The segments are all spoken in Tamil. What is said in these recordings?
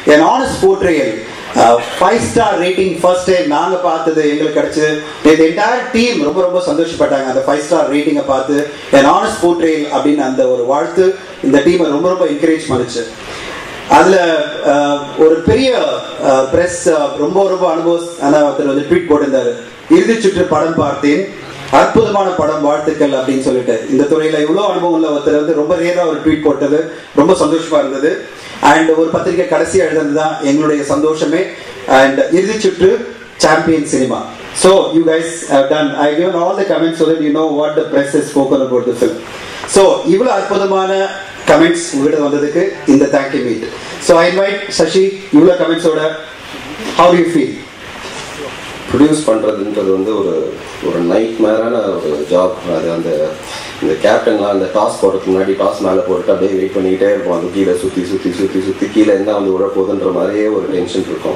என் honest portrayal five star rating first time நாங்க பார்த்தது எங்களுக்கு கிடைச்சது இந்த என்டையர் டீம் ரொம்ப ரொம்ப சந்தோஷப்பட்டாங்க அந்த ஃபைவ் ஸ்டார் ரேட்டிங்கை பார்த்து என் ஆனஸ்ட் போர்ட்ரேயல் அப்படின்னு அந்த ஒரு வாழ்த்து இந்த டீமை ரொம்ப ரொம்ப என்கரேஜ் பண்ணுச்சு அதுல அஹ், ஒரு பெரிய பிரஸ் ரொம்ப ரொம்ப அனுபவம் ஒருத்தர் வந்து ட்வீட் போட்டிருந்தாரு இறுதி சுற்று படம் பார்த்தேன் அற்புதமான படம் வாழ்த்துக்கள் அப்படின்னு சொல்லிட்டு இந்த துறையில இவ்வளவு அனுபவம் உள்ள ஒருத்தர் வந்து ரொம்ப ரேரா ஒரு ட்வீட் போட்டது ரொம்ப சந்தோஷமா இருந்தது அண்ட் ஒரு பத்திரிக்கை கடைசி எழுதுனது தான் எங்களுடைய சந்தோஷமே அண்ட் இறுதி சுற்று champion cinema so you guys done I given all the comments so that you know what the press has spoken about the film so இவ்வளோ அற்புதமான கமெண்ட்ஸ் உங்ககிட்ட வந்ததுக்கு இந்த thank you meet so I invite Sasi இவ்வளோ கமெண்ட்ஸோட ஹவு யூ ஃபீல் ப்ரொடியூஸ் பண்ணுறதுன்றது வந்து ஒரு ஒரு நைட் மேரான ஒரு ஜாப் அது அந்த இந்த கேப்டன்லாம் அந்த டாஸ் போடுறதுக்கு முன்னாடி டாஸ் மேலே போட்டு அப்படியே வெயிட் பண்ணிக்கிட்டே இருப்போம் அது கீழே சுற்றி சுற்றி சுற்றி சுற்றி கீழே என்ன வந்து விழ போகுதுன்ற மாதிரியே ஒரு டென்ஷன் இருக்கும்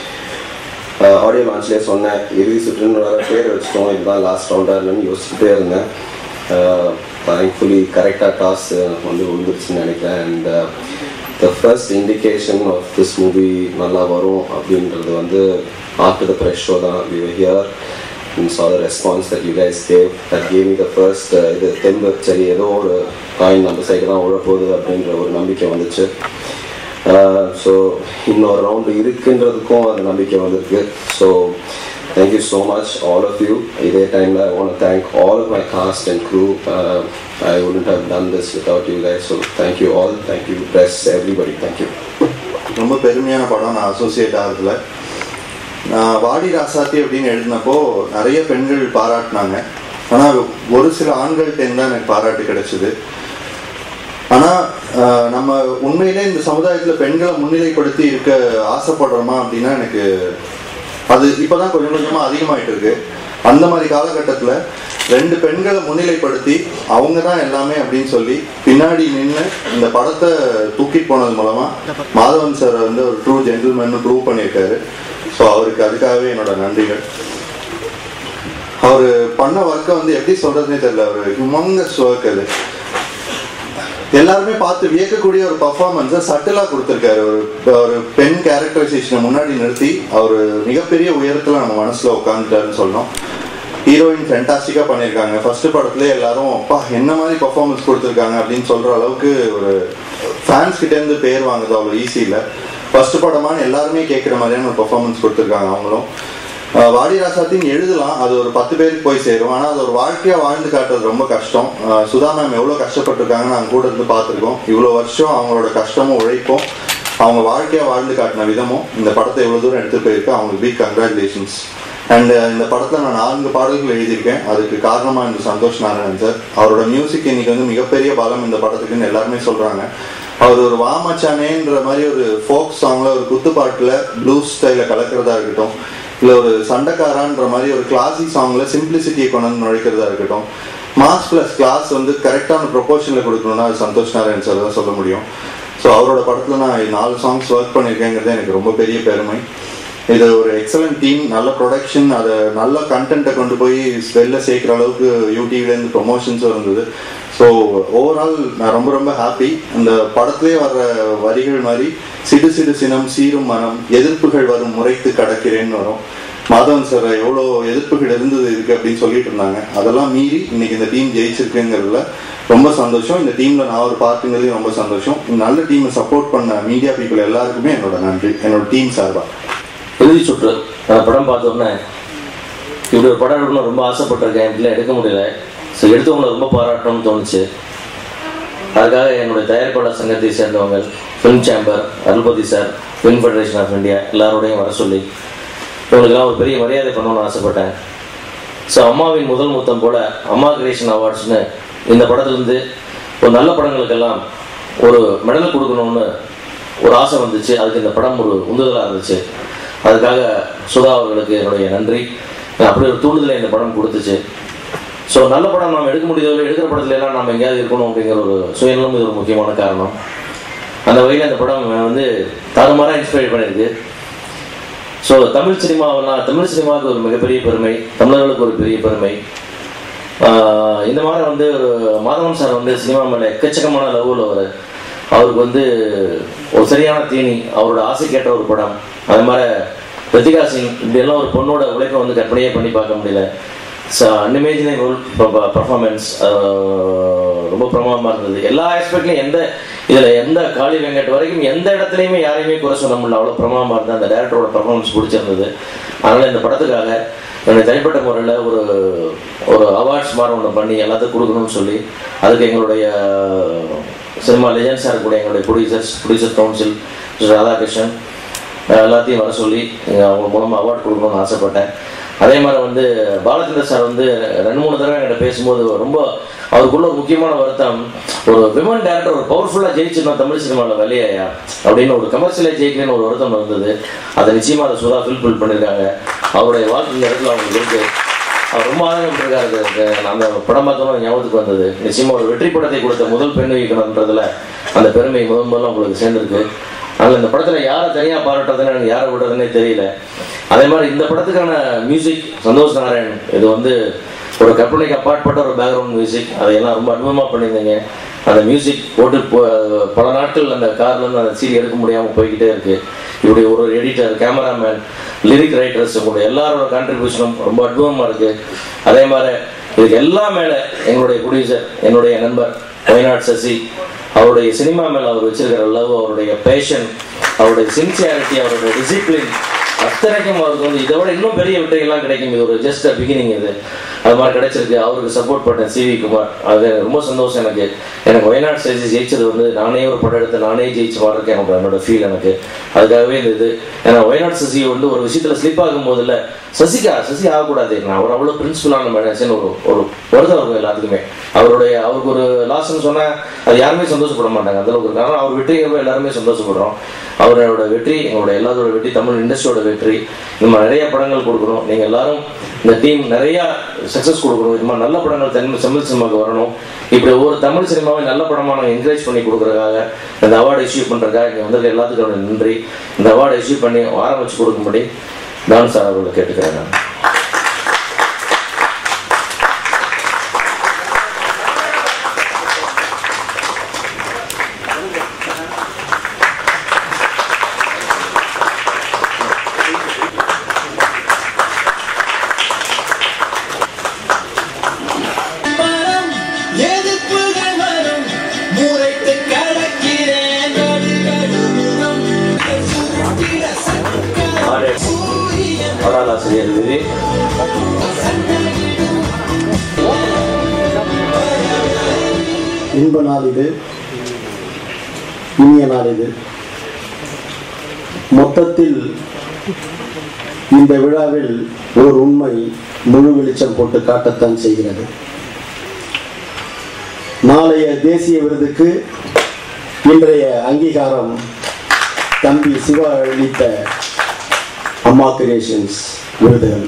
ஆடியோ லான்ச்லேயே சொன்னேன் இறுதி சுற்றுன்னு வேறு பேர் வச்சிட்டோம் இதுதான் லாஸ்ட் ரவுண்டாக யோசிச்சுட்டே இருந்தேன் தேங்க்ஃபுல்லி கரெக்டாக டாஸ் வந்து விழுந்துருச்சுன்னு நினைக்கிறேன் and the first indication of this movie நல்லா வரும் அப்படின்றது வந்து ஆஃப்டர் த ப்ரெஷ் ஷோ தான் we here and saw the response that you guys gave that gave me the first uh, இது தெம்பு சரி ஏதோ ஒரு காயின் நம்ம சைடு தான் உழப்போகுது அப்படின்ற ஒரு நம்பிக்கை வந்துச்சு ஸோ இன்னொரு ரவுண்டு இருக்குன்றதுக்கும் அந்த நம்பிக்கை வந்திருக்கு so thank you so much all of you இதே டைமில் I want thank all of my cast and crew I wouldn't have done this without you guys so thank you all thank you press everybody thank you ரொம்ப பெருமையான படம் நான் அசோசியேட் ஆகிறதுல நான் வாடி ராசாத்தி அப்படின்னு எழுதினப்போ நிறைய பெண்கள் பாராட்டினாங்க ஆனால் ஒரு சில ஆண்கள்கிட்ட தான் எனக்கு பாராட்டு கிடைச்சது ஆனால் நம்ம உண்மையிலே இந்த சமுதாயத்தில் பெண்களை முன்னிலைப்படுத்தி இருக்க ஆசைப்படுறோமா அப்படின்னா எனக்கு அது இப்போதான் கொஞ்சம் கொஞ்சமாக அதிகமாயிட்டு இருக்கு அந்த மாதிரி காலகட்டத்தில் ரெண்டு பெண்களை முன்னிலைப்படுத்தி அவங்க தான் எல்லாமே அப்படின்னு சொல்லி பின்னாடி நின்று இந்த படத்தை தூக்கிட்டு போனது மூலமா மாதவன் சார் வந்து ஒரு ட்ரூ ஜென்டில்மேன் ப்ரூவ் பண்ணியிருக்காரு ஸோ அவருக்கு அதுக்காகவே என்னோட நன்றிகள் அவர் பண்ண ஒர்க்கை வந்து எப்படி சொல்றதுனே தெரியல ஒரு ஹியூமங்கஸ் ஒர்க் அது எல்லாருமே பார்த்து வியக்கக்கூடிய ஒரு பர்ஃபார்மன்ஸை சட்டிலாக கொடுத்துருக்காரு ஒரு ஒரு பெண் கேரக்டரைசேஷனை முன்னாடி நிறுத்தி அவர் மிகப்பெரிய உயரத்தில் நம்ம மனசில் உட்காந்துட்டாருன்னு சொல்லணும் ஹீரோயின் ஃபென்டாஸ்டிக்காக பண்ணியிருக்காங்க ஃபர்ஸ்ட் படத்துலேயே எல்லாரும் அப்பா என்ன மாதிரி பர்ஃபார்மன்ஸ் கொடுத்துருக்காங்க அப்படின்னு சொல்கிற அளவுக்கு ஒரு ஃபேன்ஸ் கிட்டேருந்து பேர் வாங்குது அவ்வளோ ஈஸி இல்லை ஃபர்ஸ்ட் படமான எல்லாருமே கேட்குற மாதிரியான ஒரு பர்ஃபார்மன்ஸ் கொடுத்துருக்காங்க அவங்களும் அஹ் வாடி ராசாத்தின் எழுதலாம் அது ஒரு பத்து பேருக்கு போய் சேரும் ஆனால் அது ஒரு வாழ்க்கையா வாழ்ந்து காட்டுறது ரொம்ப கஷ்டம் அஹ் சுதா மேம் எவ்வளோ கஷ்டப்பட்டிருக்காங்க நாங்கள் கூட இருந்து பார்த்துருக்கோம் இவ்வளோ வருஷம் அவங்களோட கஷ்டமும் உழைப்பும் அவங்க வாழ்க்கையா வாழ்ந்து காட்டின விதமும் இந்த படத்தை இவ்வளோ தூரம் எடுத்து போயிருக்கு அவங்களுக்கு பிக் கங்க்ராச்சுலேஷன்ஸ் அண்ட் இந்த படத்தில் நான் நான்கு பாடல்கள் எழுதியிருக்கேன் அதுக்கு காரணமாக இந்த சந்தோஷ் நாராயணன் சார் அவரோட மியூசிக் இன்னைக்கு வந்து மிகப்பெரிய பலம் இந்த படத்துக்குன்னு எல்லாருமே சொல்கிறாங்க அவர் ஒரு வாமச்சானேன்ற மாதிரி ஒரு ஃபோக் சாங்கில் ஒரு குத்துப்பாட்டில் ப்ளூஸ் ஸ்டைலில் கலக்கிறதா இருக்கட்டும் இல்லை ஒரு சண்டைக்காரான்ற மாதிரி ஒரு கிளாசிக் சாங்கில் சிம்பிளிசிட்டியை கொண்டு வந்து நுழைக்கிறதா இருக்கட்டும் மாஸ் ப்ளஸ் கிளாஸ் வந்து கரெக்டான ப்ரொபோர்ஷனில் கொடுக்கணும்னா அது சந்தோஷ் நாராயண் சார் தான் சொல்ல முடியும் ஸோ அவரோட படத்தில் நான் நாலு சாங்ஸ் ஒர்க் பண்ணியிருக்கேங்கிறது எனக்கு ரொம்ப பெரிய பெருமை இது ஒரு எக்ஸலண்ட் டீம் நல்ல ப்ரொடக்ஷன் அதை நல்ல கண்டென்ட்டை கொண்டு போய் வெளில சேர்க்குற அளவுக்கு யூடியூப்லேருந்து ப்ரொமோஷன்ஸும் இருந்தது ஸோ ஓவரால் நான் ரொம்ப ரொம்ப ஹாப்பி அந்த படத்திலே வர்ற வரிகள் மாதிரி சிடு சிடு சினம் சீரும் மனம் எதிர்ப்புகள் வரும் முறைத்து கடக்கிறேன்னு வரும் மாதவன் சார் எவ்வளோ எதிர்ப்புகள் இருந்தது இருக்கு அப்படின்னு சொல்லிட்டு இருந்தாங்க அதெல்லாம் மீறி இன்னைக்கு இந்த டீம் ஜெயிச்சிருக்குங்கிறதுல ரொம்ப சந்தோஷம் இந்த டீம்ல நான் ஒரு பார்ட்டுங்கிறதையும் ரொம்ப சந்தோஷம் இந்த நல்ல டீமை சப்போர்ட் பண்ண மீடியா பீப்புள் எல்லாருக்குமே என்னோட நன்றி என்னோட டீம் சார்பா இறுதி சுற்று அந்த படம் பார்த்தோன்னே இப்படி ஒரு படம் எடுக்கணும்னு ரொம்ப ஆசைப்பட்டிருக்கேன் இல்லை எடுக்க முடியல ஸோ எடுத்தவங்களை ரொம்ப பாராட்டணும்னு தோணுச்சு அதுக்காக என்னுடைய தயாரிப்பாளர் சங்கத்தை சேர்ந்தவங்க film chamber Arulpathi sir film federation of India எல்லாரோடையும் வர சொல்லி இவங்களுக்கெல்லாம் ஒரு பெரிய மரியாதை பண்ணணும்னு ஆசைப்பட்டேன் ஸோ அம்மாவின் முதல் முத்தம் போல அம்மா கிரியேஷன் அவார்ட்ஸ்னு இந்த படத்துலேருந்து ஒரு நல்ல படங்களுக்கெல்லாம் ஒரு மெடல் கொடுக்கணும்னு ஒரு ஆசை வந்துச்சு அதுக்கு இந்த படம் ஒரு உந்துதலாக இருந்துச்சு அதுக்காக சுதா அவர்களுக்கு என்னுடைய நன்றி அப்படி ஒரு தூண்டுதலை இந்த படம் கொடுத்துச்சு ஸோ நல்ல படம் நாம் எடுக்க முடியாத எடுக்கிற படத்துல எல்லாம் நம்ம எங்கேயாவது இருக்கணும் அப்படிங்கிற ஒரு சுயநலம் இது ஒரு முக்கியமான காரணம் அந்த வகையில் இந்த படம் வந்து தாறுமாறாக இன்ஸ்பயர் பண்ணியிருக்கு ஸோ தமிழ் சினிமாவெல்லாம் தமிழ் சினிமாவுக்கு ஒரு மிகப்பெரிய பெருமை தமிழர்களுக்கு ஒரு பெரிய பெருமை ஆஹ் இந்த மாதிரி வந்து ஒரு மாதவன் சார் வந்து சினிமா மேலே எக்கச்சக்கமான லவ் உள்ளவர் அவருக்கு வந்து ஒரு சரியான தீனி அவரோட ஆசைக்கேற்ற ஒரு படம் அது மாதிரி பிரதிகா சிங் இப்படியெல்லாம் ஒரு பொண்ணோட உழைப்பை வந்து கற்பனையே பண்ணி பார்க்க முடியல ஸோ அன்இமேஜினபிள் பர்ஃபார்மன்ஸ் ரொம்ப பிரமாதமாக இருந்தது எல்லா ஆஸ்பெக்ட்லையும் எந்த இதில் எந்த காளி வெங்கட் வரைக்கும் எந்த இடத்துலையுமே யாரையுமே குறை சொல்ல முடியல அவ்வளோ பிரமாதமாக இருந்தது அந்த டேரக்டரோட பர்ஃபார்மன்ஸ் பிடிச்சிருந்தது அதனால் இந்த படத்துக்காக என்னுடைய தனிப்பட்ட முறையில் ஒரு ஒரு அவார்ட்ஸ் மாதிரி ஒன்று பண்ணி எல்லாத்துக்கும் கொடுக்கணும்னு சொல்லி அதுக்கு எங்களுடைய சினிமா லெஜன்ஸாக இருக்கக்கூடிய எங்களுடைய ப்ரொடியூசர்ஸ் ப்ரொடியூசர் கவுன்சில் ராதாகிருஷ்ணன் அஹ் எல்லாத்தையும் வர சொல்லி அஹ் அவங்க மூலமாக அவார்ட் கொடுக்கணும்னு ஆசைப்பட்டேன் அதே மாதிரி வந்து பாலச்சந்திர சார் வந்து ரெண்டு மூணு தடவை என்கிட்ட பேசும்போது ரொம்ப அவருக்குள்ள ஒரு முக்கியமான வருத்தம் ஒரு விமன் டேரக்டர் ஒரு பவர்ஃபுல்லாக ஜெயிச்சிருந்தோம் தமிழ் சினிமாவில் வெளியாயா அப்படின்னு ஒரு கமர்ஷியலாக ஜெயிக்கலன்னு ஒரு வருத்தம் இருந்தது அதை நிச்சயமாக அதை சுதா ஃபில்ஃபில் பண்ணியிருக்காங்க அவருடைய வாக்கு இந்த இடத்துல அவங்களுக்கு இருக்கு அவர் ரொம்ப ஆதரப்பட்டிருக்காரு அந்த படம் பார்த்தோம் ஞாபகத்துக்கு வந்தது நிச்சயமா ஒரு வெற்றி படத்தை கொடுத்த முதல் பெண் இயக்குனர்ன்றதுல அந்த பெருமை முதல் முதல்ல உங்களுக்கு சேர்ந்திருக்கு அதனால இந்த படத்துல யாரை தனியா பாராட்டுறதுன்னு எனக்கு யாரை விடுறதுன்னே தெரியல அதே மாதிரி இந்த படத்துக்கான மியூசிக் சந்தோஷ் நாராயண் இது வந்து ஒரு கற்பனைக்கு அப்பாற்பட்ட ஒரு பேக்ரவுண்ட் மியூசிக் அதையெல்லாம் ரொம்ப அனுபவமாக பண்ணியிருந்தீங்க அந்த மியூசிக் போட்டு போ- பல நாட்கள் அந்த கார்ல இருந்து அந்த சீடி எடுக்க முடியாமல் போய்கிட்டே இருக்கு இப்படி ஒரு எடிட்டர் கேமராமேன் லிரிக் ரைட்டர்ஸ் உங்களுடைய எல்லாரோட கான்ட்ரிபியூஷனும் ரொம்ப அற்புதமாக இருக்கு அதே மாதிரி இதுக்கு எல்லாம் மேலே எங்களுடைய ப்ரொடியூசர் என்னுடைய நண்பர் வயநாட் சசி அவருடைய சினிமா மேல அவர் வச்சிருக்கிற லவ் அவருடைய பேஷன் அவருடைய சின்சியாரிட்டி அவருடைய டிசிப்ளின் அத்தனைக்கும் அவருக்கு வந்து இதை விட இன்னும் பெரிய வெற்றிகள்லாம் கிடைக்கும் இது ஒரு ஜஸ்ட் பிகினிங் இது அது மாதிரி கிடைச்சிருக்கு அவருக்கு சப்போர்ட் பண்ண சி வி குமார் அது ரொம்ப சந்தோஷம் எனக்கு எனக்கு வயநாடு ஸ்டேஜ் ஜெயிச்சது வந்து நானே ஒரு படம் எடுத்து நானே ஜெயிச்சு வாழ்றதுக்கு எனக்கு என்னோட ஃபீல் எனக்கு அதுக்காகவே இந்த இது ஏன்னா வயநாடு சசி வந்து ஒரு விஷயத்துல ஸ்லிப் ஆகும் போதுல சசிகா சசி ஆகக்கூடாது நான் அவர் அவ்வளோ பிரின்சிபலான மனுஷன் ஒரு ஒரு வருத்தம் இருக்கும் எல்லாத்துக்குமே அவருடைய அவருக்கு ஒரு லாஸ்ன்னு சொன்னா அது யாருமே சந்தோஷப்பட மாட்டாங்க அந்த அளவுக்கு இருக்கு. ஆனா அவர் வெற்றிங்கிறப்ப எல்லாருமே சந்தோஷப்படுறோம் அவரோட வெற்றி எங்களோட எல்லாரோட வெற்றி தமிழ் இண்டஸ்ட்ரியோட வெற்றி நம்ம நிறைய படங்கள் கொடுக்கணும் நீங்க எல்லாரும் இந்த டீம் நிறைய சக்சஸ் கொடுக்கணும் இது மாதிரி நல்ல படங்கள் தமிழ் தமிழ் சினிமாவுக்கு வரணும் இப்படி ஒவ்வொரு தமிழ் சினிமாவை நல்ல படமா நாங்கள் என்கரேஜ் பண்ணி கொடுக்கறதுக்காக இந்த அவார்டு இஷ்யூ பண்றதுக்காக இங்க வந்திருக்க எல்லாத்துக்கும் என்னோட நன்றி இந்த அவார்டு இஷ்யூ பண்ணி ஆரம்பிச்சு கொடுக்கும்படி தான் சார் அவர்களை கேட்டுக்கிறேன் நான் மனம் எதிர்ப்புகள் வரும் முறைத்து கடக்கிறேன் நடுநடுமுகம் சுருட்டிட சக்கரம் ஆடு. சூரியன் பாடலாசிரியர் விதி இன்ப நாள் இது இனிய நாள் இது மொத்தத்தில் இந்த விழாவில் ஒரு உண்மை முழு வெளிச்சம் போட்டு காட்டத்தான் செய்கிறது நாளைய தேசிய விருதுக்கு இன்றைய அங்கீகாரம் தம்பி சிவா அளித்த அம்மா கிரியேஷன்ஸ் விருதுகள்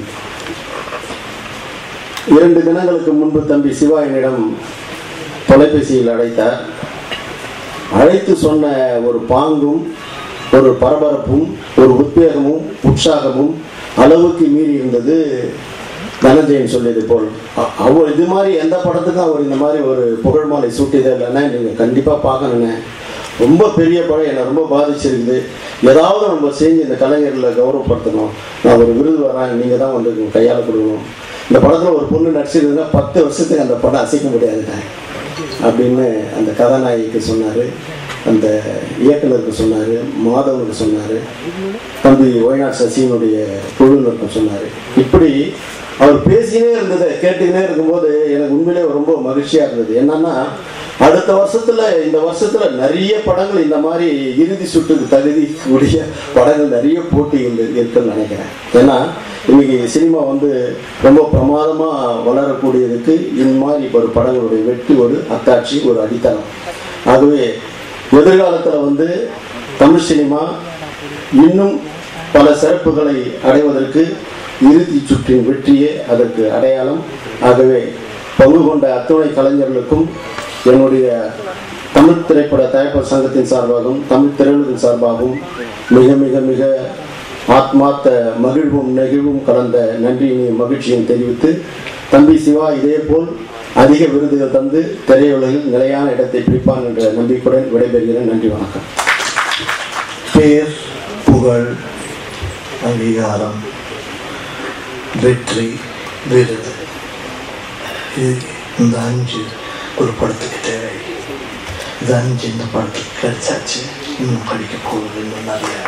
இரண்டு தினங்களுக்கு முன்பு தம்பி சிவா என்னிடம் தொலைபேசியில் அழைத்தார் அழைத்து சொன்ன ஒரு பாங்கும் ஒரு பரபரப்பும் ஒரு உத்வேகமும் உற்சாகமும் அளவுக்கு மீறி இருந்தது தனஞ்சயன் சொல்லியது போல் அ- அவர் இது மாதிரி எந்த படத்துக்கும் அவர் இந்த மாதிரி ஒரு புகழ் மாலை சூட்டியதே இல்லைன்னா நீங்கள் கண்டிப்பாக பார்க்கணுண்ணே ரொம்ப பெரிய படம் என்னை ரொம்ப பாதிச்சிருக்குது ஏதாவது நம்ம செஞ்சு இந்த கலைஞர்களை கௌரவப்படுத்தணும் நான் ஒரு விருது வரேன் நீங்கள் தான் வந்து உங்க கையால் கொடுக்கணும் இந்த படத்தில் ஒரு பொண்ணு நடிச்சிருந்ததுன்னா பத்து வருஷத்துக்கு அந்த படம் அசைக்க முடியாதுண்ணே அப்படின்னு அந்த கதாநாயகிக்கு சொன்னார் அந்த இயக்குனருக்கு சொன்னார் மாதவனுக்கு சொன்னார் தம்பி ஒய்நாட் சசியினுடைய குழுவினருக்கும் சொன்னார் இப்படி அவர் பேசினே இருந்ததை கேட்டுக்கினே இருக்கும்போது எனக்கு உண்மையிலே ரொம்ப மகிழ்ச்சியாக இருந்தது என்னன்னா அடுத்த வருஷத்துல இந்த வருஷத்துல நிறைய படங்கள் இந்த மாதிரி இறுதி சுற்றுக்கு தகுதி கூடிய படங்கள் நிறைய போட்டிகள் இருக்குன்னு நினைக்கிறேன் ஏன்னா இன்னைக்கு சினிமா வந்து ரொம்ப பிரமாதமா வளரக்கூடியதுக்கு இந்த மாதிரி ஒரு படங்களுடைய வெற்றி ஒரு அத்தாட்சி ஒரு அடித்தளம் ஆகவே எதிர்காலத்துல வந்து தமிழ் சினிமா இன்னும் பல சிறப்புகளை அடைவதற்கு இறுதி சுற்றின் வெற்றியே அதற்கு அடையாளம் ஆகவே பங்கு கொண்ட அத்துணை கலைஞர்களுக்கும் என்னுடைய தமிழ் திரைப்பட தயாரிப்பாளர் சங்கத்தின் சார்பாகவும் தமிழ் திரையுலகின் சார்பாகவும் மிக மிக மிக ஆத்மார்த்த மகிழ்வும் நெகிழ்வும் கலந்த நன்றியினையும் மகிழ்ச்சியும் தெரிவித்து தம்பி சிவா இதேபோல் அதிக விருதுகள் தந்து திரையுலகில் நிலையான இடத்தை பிடிப்பான் என்ற நம்பிக்கையுடன் விடைபெறுகிறேன் நன்றி வணக்கம் பேர் புகழ் அங்கீகாரம் வெற்றி விருது இது இந்த அஞ்சு ஒரு படத்துக்கு தேவை இது அஞ்சு இந்த படத்துக்கு கிடைச்சாச்சு இன்னும் படிக்க போகுது இன்னும் நிறைய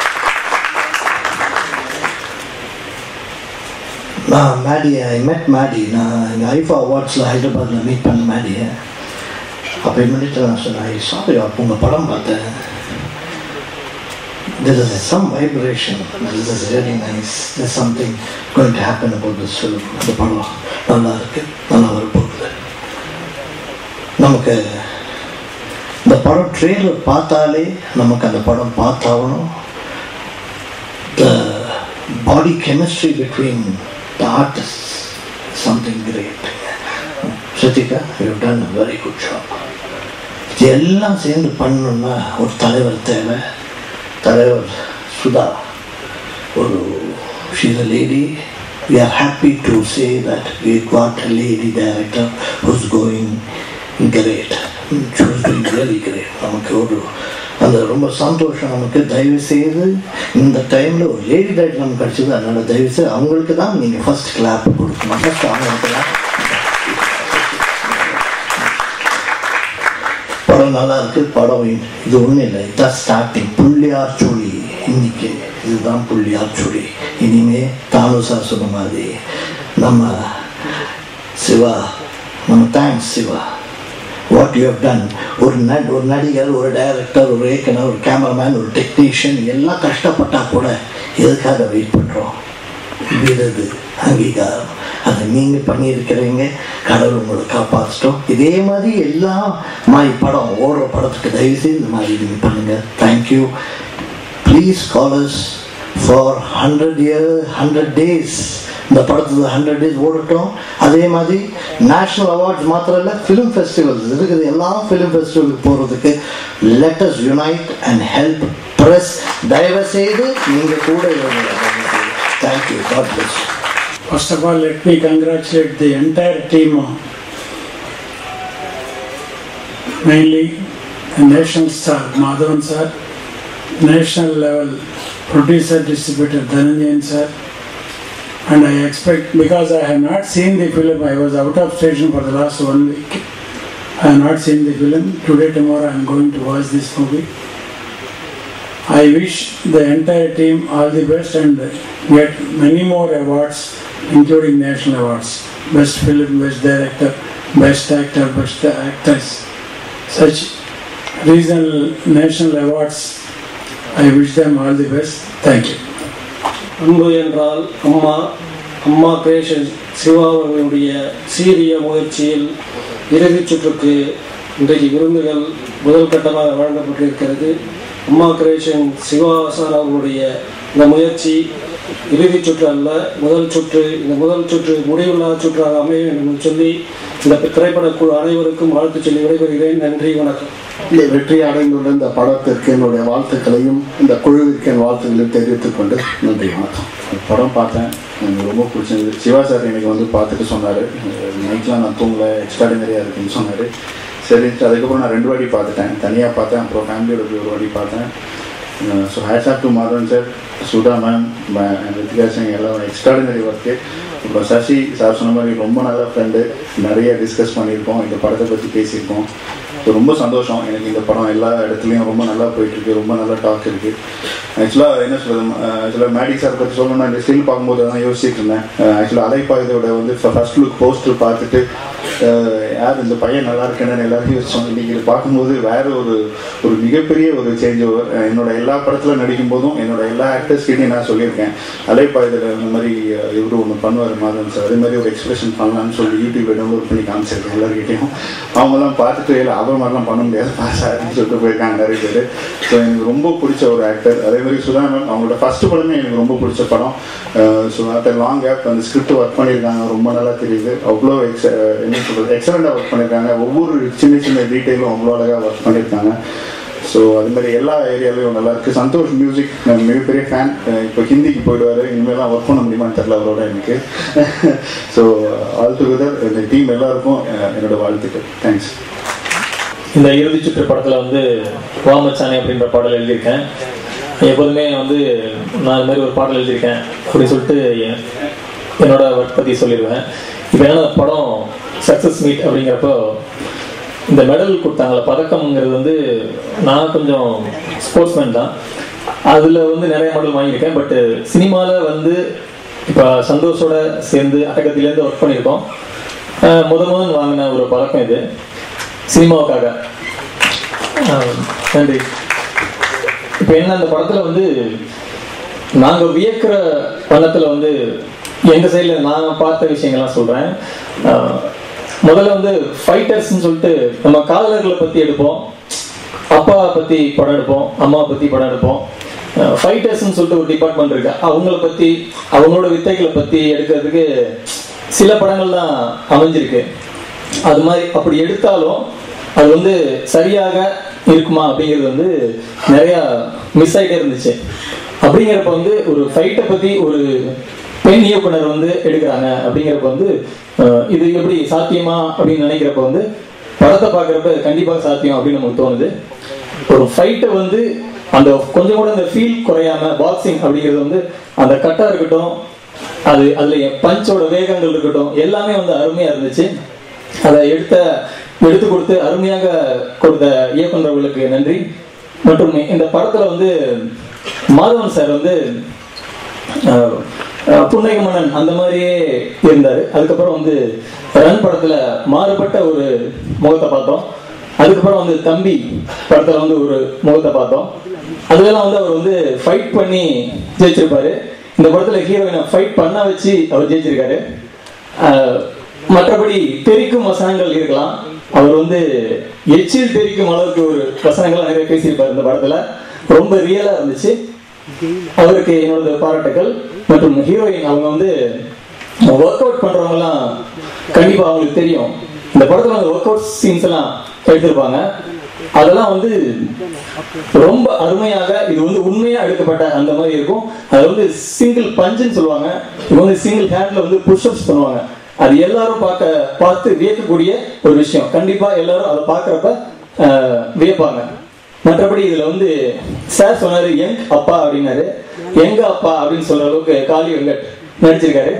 நான் மேடி ஐ மெட் மேடி நான் இங்கே ஐஃபா அவார்ட்ஸில் ஹைதராபாத்தில் மீட் பண்ண மேடியை அப்போ இம்மிடியாக நான் சொன்னேன் சாரி உங்கள் படம் பார்த்தேன் there is some vibration. This is really nice. There's something going to happen about this film. அந்த படம் நல்லா இருக்கு நல்லா வரப்போகுது நமக்கு இந்த படம் ட்ரெய்லர் பார்த்தாலே நமக்கு அந்த படம் பார்த்தாகணும் the body chemistry between the artist something great Shruthika you done very good job இது எல்லாம் சேர்ந்து பண்ணணும்னா ஒரு தலைவர் தேவை தலைவர் சுதா ஒரு she's a lady we are happy to say that we got a lady director who's going great she's doing really great நமக்கு ஒரு அந்த ரொம்ப சந்தோஷம் நமக்கு தயவு செய்து இந்த டைமில் ஒரு லேடி டைரக்டர் நமக்கு கிடச்சிது அதனால் தயவு செய்து அவங்களுக்கு தான் நீங்கள் ஃபர்ஸ்ட் கிளாப் கொடுக்கணும் ஃபர்ஸ்ட் அவங்களுக்கு தான் படம் நல்லா இருக்கு படம் இது ஒன்றும் இல்லை இதுதான் ஸ்டார்டிங் புள்ளியார் சுழி இன்னைக்கு இதுதான் புள்ளியார் சுழி இனிமே தானு சார் சொன்ன மாதிரி நம்ம சிவா நம்ம thanks Siva what you have done ஒரு நட் ஒரு நடிகர் ஒரு டைரக்டர் ஒரு இயக்குனர் ஒரு கேமராமேன் ஒரு டெக்னீஷியன் எல்லாம் கஷ்டப்பட்டா கூட எதுக்காக வெயிட் பண்ணுறோம் விருது அங்கீகாரம் அதை நீங்கள் பண்ணியிருக்கிறீங்க கடவுள் உங்களை காப்பாற்றட்டும் இதே மாதிரி எல்லா மாதிரி படம் ஓடுற படத்துக்கு தயவுசெய்து இந்த மாதிரி நீங்கள் பண்ணுங்கள் thank you please callers for hundred year hundred days இந்த படத்துக்கு ஹண்ட்ரட் டேஸ் ஓடட்டும் அதே மாதிரி நேஷ்னல் அவார்ட்ஸ் மாத்திரம் இல்லை ஃபிலிம் ஃபெஸ்டிவல்ஸ் இருக்குது எல்லா ஃபிலிம் ஃபெஸ்டிவலுக்கு போகிறதுக்கு let's unite and help press தயவு செய்து நீங்கள் கூட thank you God bless First of all, let me congratulate the entire team, uh, mainly the national star Madhavan sir, national level producer distributor Dhananjayan sir, and I expect because I have not seen the film, I was out of station for the last one week. I have not seen the film. Today, tomorrow, I am going to watch this movie. I wish the entire team all the best and get many more awards, including national awards. Best film, best director, best actor, best actress. Such regional, national awards. I wish them all the best. Thank you. அன்பு என்றால் அம்மா அம்மா கிரியேஷன் சிவா அவர்களுடைய சீரிய முயற்சியில் இறுதிச் சுற்றுக்கு இன்றைக்கு விருந்துகள் முதல் கட்டமாக வழங்கப்பட்டிருக்கிறது அம்மா கிரியேஷன் சிவா சார் அவர்களுடைய இந்த முயற்சி இறுதிச் சுற்று அல்ல முதல் சுற்று இந்த முதல் சுற்று முடிவில்லா சுற்றாக அமைய வேண்டும் என்று சொல்லி இந்த திரைப்பட குழு அனைவருக்கும் வாழ்த்து சொல்லி விடைபெறுகிறேன் நன்றி வணக்கம் இந்த வெற்றி அடைந்துள்ள இந்த படத்திற்கு என்னுடைய வாழ்த்துக்களையும் இந்த குழுவிற்கு என் வாழ்த்துக்களையும் தெரிவித்துக் கொண்டு நன்றி வணக்கம் அந்த படம் பார்த்தேன் எனக்கு ரொம்ப பிடிச்சிருந்தது சிவா சார் எனக்கு வந்து பார்த்துட்டு சொன்னார் நைட்லாம் நான் தூங்கல எக்ஸ்ட்ராடினரியாக இருக்குன்னு சொன்னார் சரி அதுக்கப்புறம் நான் ரெண்டு வாட்டி பார்த்துட்டேன் தனியாக பார்த்தேன் அப்புறம் ஃபேமிலியோட போய் ஒரு வாட்டி பார்த்தேன் so hats off to Madhavan sir Sudha ma'am Rithika Singh எல்லாம் எக்ஸ்ட்ராடினரி ஒர்க்கு அப்புறம் சசி சார் சொன்ன மாதிரி ரொம்ப நல்ல ஃப்ரெண்டு நிறைய டிஸ்கஸ் பண்ணியிருக்கோம் இந்த படத்தை பற்றி பேசியிருக்கோம் ஸோ ரொம்ப சந்தோஷம் எனக்கு இந்த படம் எல்லா இடத்துலையும் ரொம்ப நல்லா போயிட்டுருக்கு ரொம்ப நல்ல டாக் இருக்குது ஆக்சுவலாக என்ன சொல்கிறது ஆக்சுவலாக மேடிக் சார் பற்றி சொல்லணும்னா இந்த ஸ்டில் பார்க்கும்போது தான் யோசிச்சுட்டு இருந்தேன் ஆக்சுவலாக அலைப்பா இதோட வந்து ஃபர்ஸ்ட் லுக் போஸ்டர் பார்த்துட்டு அஹ், யார் இந்த பையன் நல்லா இருக்கேன்னு எல்லாரும் யோசிச்சோம் இன்னைக்கு இது பார்க்கும்போது வேற ஒரு ஒரு மிகப்பெரிய ஒரு சேஞ்ச் ஓவர் என்னோட எல்லா படத்துல நடிக்கும் போதும் என்னோட எல்லா ஆக்டர்ஸ்கிட்டையும் நான் சொல்லியிருக்கேன் அலைப்பா இதில் இந்த மாதிரி அஹ், இவரு ஒன்று பண்ணுவார் மாதவன் சார் அதே மாதிரி ஒரு எக்ஸ்பிரஷன் பண்ணலாம்னு சொல்லி யூடியூப்ல டவுன்லோட் பண்ணி காமிச்சிருக்கேன் எல்லாருக்கிட்டையும் அவங்கெல்லாம் பார்த்துட்டு இல்லை அவர் மாதிரிலாம் பண்ண முடியாது பாஸ் ஆகுதுன்னு சொல்லிட்டு போயிருக்காங்க நிறைய பேர் ஸோ எனக்கு ரொம்ப பிடிச்ச ஒரு ஆக்டர் அதே மாதிரி சுதா மேம் அவங்களோட ஃபர்ஸ்ட் படமே எனக்கு ரொம்ப பிடிச்ச படம் ஸோ ஆஃப்டர் லாங் கேப் அந்த ஸ்கிரிப்ட் ஒர்க் பண்ணியிருக்காங்க ரொம்ப நல்லா தெரியுது அவ்வளோ எக்ஸ் என்ன சொல்கிறது எக்ஸலண்டாக ஒர்க் பண்ணியிருக்காங்க ஒவ்வொரு சின்ன சின்ன டீட்டெயிலும் அவ்வளோ அழகாக ஒர்க் பண்ணியிருக்காங்க ஸோ அது மாதிரி எல்லா ஏரியாலையும் நல்லா இருக்கு சந்தோஷ் மியூசிக் நான் மிகப்பெரிய ஃபேன் இப்போ ஹிந்திக்கு போயிடுவார் இனிமேலாம் ஒர்க் பண்ண முடியுமான்னு தெரியல அவரோட எனக்கு ஸோ ஆல் டுகெதர் இந்த டீம் எல்லாருக்கும் அஹ், என்னோட வாழ்த்துக்கள் தேங்க்ஸ் இந்த இறுதி சுற்று படத்தில் வந்து வாமச்சானி அப்படின்ற பாடல் எழுதியிருக்கேன் எப்போதுமே வந்து நான் இந்த மாதிரி ஒரு பாடல் எழுதியிருக்கேன் அப்படின்னு சொல்லிட்டு என்- என்னோட ஒர்க் பற்றி சொல்லிடுவேன் இப்போ ஏன்னா படம் சக்ஸஸ் மீட் அப்படிங்கிறப்போ இந்த மெடல் கொடுத்தாங்களே பதக்கம்ங்கிறது வந்து நான் கொஞ்சம் ஸ்போர்ட்ஸ்மேன் தான் அதில் வந்து நிறைய மெடல் வாங்கியிருக்கேன் பட் சினிமாவில் வந்து இப்போ சந்தோஷோட சேர்ந்து அட்டகத்திலேருந்து ஒர்க் பண்ணியிருக்கோம் அஹ் முத முதல் வாங்கின ஒரு பழக்கம் இது சினிமாவுக்காக அஹ் நன்றி இப்போ என்ன அந்த படத்தில் வந்து நாங்கள் வியக்கிற பணத்தில் வந்து எங்கள் சைடில் நான் பார்த்த விஷயங்கள்லாம் சொல்கிறேன் முதல்ல வந்து ஃபைட்டர்ஸ்னு சொல்லிட்டு நம்ம காதலர்களை பற்றி எடுப்போம் அப்பா பற்றி படம் எடுப்போம் அம்மா பற்றி படம் எடுப்போம் ஃபைட்டர்ஸ்னு சொல்லிட்டு ஒரு டிபார்ட்மெண்ட் இருக்கு அவங்கள பற்றி அவங்களோட வித்தைகளை பற்றி எடுக்கிறதுக்கு சில படங்கள் தான் அமைஞ்சிருக்கு அது மாதிரி அப்படி எடுத்தாலும் அது வந்து சரியாக இருக்குமா அப்படிங்கிறது வந்து நிறைய மிஸ் ஆகிட்டே இருந்துச்சு அப்படிங்கிறப்ப வந்து ஒரு ஃபைட்டை பற்றி ஒரு பெண் இயக்குனர் வந்து எடுக்கிறாங்க அப்படிங்கிறப்ப வந்து அஹ், இது எப்படி சாத்தியமா அப்படின்னு நினைக்கிறப்ப வந்து படத்தை பார்க்குறப்ப கண்டிப்பாக சாத்தியம் அப்படின்னு நமக்கு தோணுது ஒரு ஃபைட்டை வந்து அந்த கொஞ்சம் கூட அந்த ஃபீல் குறையாம பாக்ஸிங் அப்படிங்கிறது வந்து அந்த கட்டா இருக்கட்டும் அது அதுல பஞ்சோட வேகங்கள் இருக்கட்டும் எல்லாமே வந்து அருமையா இருந்துச்சு அதை எடுத்த எடுத்து கொடுத்து அருமையாக கொடுத்த இயக்குநர்களுக்கு நன்றி மற்றும் இந்த படத்துல வந்து மாதவன் சார் வந்து அஹ், அஹ், புன்னகை மன்னன் அந்த மாதிரியே இருந்தாரு அதுக்கப்புறம் வந்து ரன் படத்துல மாறுபட்ட ஒரு முகத்தை பார்த்தோம் அதுக்கப்புறம் வந்து தம்பி படத்துல வந்து ஒரு முகத்தை பார்த்தோம் அதுலலாம் வந்து அவர் வந்து ஃபைட் பண்ணி ஜெயிச்சிருப்பாரு இந்த படத்துல ஹீரோயினை ஃபைட் பண்ண வச்சு அவர் ஜெயிச்சிருக்காரு அஹ், மற்றபடி தெரிக்கும் வசனங்கள் இருக்கலாம் அவர் வந்து எச்சில் தெரிக்கும் அளவுக்கு ஒரு வசனங்கள் நிறைய பேசியிருப்பார் இந்த படத்துல ரொம்ப ரியலா இருந்துச்சு அவருக்கு என்னோட பாராட்டுகள் மற்றும் ஹீரோயின் அவங்க வந்து ஒர்க் அவுட் பண்றவங்கலாம் கண்டிப்பா அவங்களுக்கு தெரியும் இந்த படத்துல வந்து ஒர்க் அவுட் சீன்ஸ் எல்லாம் எடுத்திருப்பாங்க அதெல்லாம் வந்து ரொம்ப அருமையாக இது வந்து உண்மையா எடுக்கப்பட்ட அந்த மாதிரி இருக்கும் அது வந்து சிங்கிள் பஞ்சுன்னு சொல்லுவாங்க இது வந்து சிங்கிள் ஹேண்ட்ல வந்து புஷ்அப்ஸ் பண்ணுவாங்க அது எல்லாரும் பார்க்க பார்த்து வியக்கக்கூடிய ஒரு விஷயம் கண்டிப்பா எல்லாரும் அதை பார்க்கறப்ப அஹ், வியப்பாங்க மற்றபடி இதுல வந்து சார் சொன்னாரு யங் அப்பா அப்படின்னாரு எங்க அப்பா அப்படின்னு சொல்ற அளவுக்கு காளி வெங்கட் நடிச்சிருக்காரு